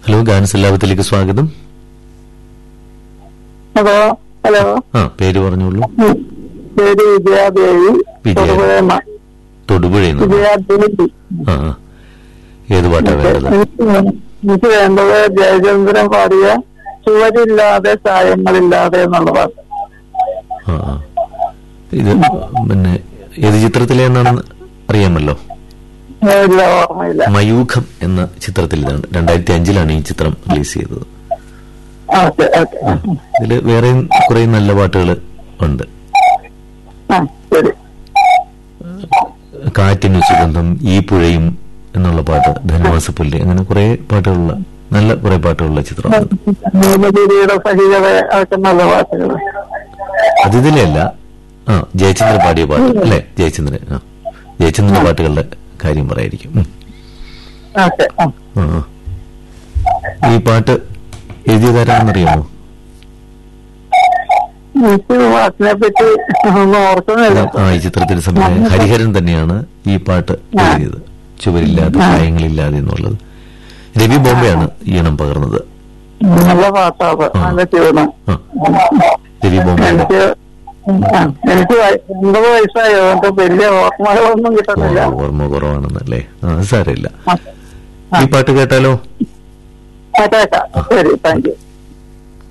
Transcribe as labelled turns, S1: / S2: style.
S1: Hello ഗാനസല്ലാപത്തിലേക്ക് സ്വാഗതം
S2: hello hello
S1: ആ പേര് പറഞ്ഞോളൂ
S2: പേര് വിജയാദേവി
S1: വിജയ.
S2: തൊടുപുഴ
S1: തൊടുപുഴയിൽ നിന്ന്
S2: വിജയാദേവി
S1: ആ ആ. ഏത് പാട്ടാ വേണ്ടത്
S2: എനിക്ക് എനിക്ക് വേണ്ടത് ജയചന്ദ്രൻ പാടിയ ചുവരില്ലാതെ ചായങ്ങളില്ലാതെ എന്നുള്ള പാട്ട്
S1: ആ ആ. ഇത് പിന്നെ ഏത് ചിത്രത്തിലെന്നാണെന്ന് അറിയാമല്ലോ
S2: ഇല്ല ഓർമ്മയില്ല
S1: മയൂഖം എന്ന ചിത്രത്തിൽ ഇതാണ് രണ്ടായിരത്തി അഞ്ചിലാണ് ഈ ചിത്രം റിലീസ് ചെയ്തത്
S2: ഓക്കെ ഓക്കെ
S1: ഇതിൽ വേറെയും കുറെ നല്ല പാട്ടുകൾ ഉണ്ട്
S2: ആ ശരി
S1: കാറ്റിനു സുഗന്ധം ഈ പുഴയും എന്നുള്ള പാട്ട് ധനുമാസപ്പുല്ല് അങ്ങനെ കുറെ പാട്ടുകളുള്ള നല്ല കുറെ പാട്ടുകളുള്ള ചിത്രമാണ്
S2: നീലഗിരിയുടെ സഹിതത ഒക്കെ നല്ല പാട്ടുകൾ
S1: അതിതിലല്ല ആ ജയചന്ദ്രൻ പാടിയ പാട്ട് അല്ലെ ജയചന്ദ്രൻ ആ ജയചന്ദ്രന്റെ പാട്ടുകളുടെ കാര്യം പറയായിരിക്കും ഉം.
S2: ഓക്കെ ആ.
S1: ആ, ആ. ഈ പാട്ട് എഴുതിയതാരാണെന്നറിയാമോ
S2: എനിക്ക് പാട്ടിനെ പറ്റി ഒന്നും ഓർക്കുന്നില്ല
S1: ആ ഈ ചിത്രത്തിൽ സംവിധായകൻ ഹരിഹരൻ തന്നെയാണ് ഈ പാട്ട് എഴുതിയത് ചുവരില്ലാതെ പ്രായങ്ങളില്ലാതെ എന്നുള്ളത് രവി ബോംബെയാണ് ഈണം പകർന്നത്
S2: നല്ല പാട്ടാണ് നല്ല ട്യൂണ്
S1: ആ രവി ബോംബെയാണ്
S2: എനിക്ക് ആ, എനിക്ക് വയ- എൺപത് വയസ്സായി അതുകൊണ്ട് വലിയ ഓർമ്മകളൊന്നും
S1: ഓ,
S2: കിട്ടുന്നില്ല
S1: ഓർമ്മ കുറവാണെന്നല്ലേ ആ അത് സാരമില്ല
S2: ആ,
S1: ഈ പാട്ട് കേട്ടാലോ
S2: ആ, കേക്കാം ശരി താങ്ക് യു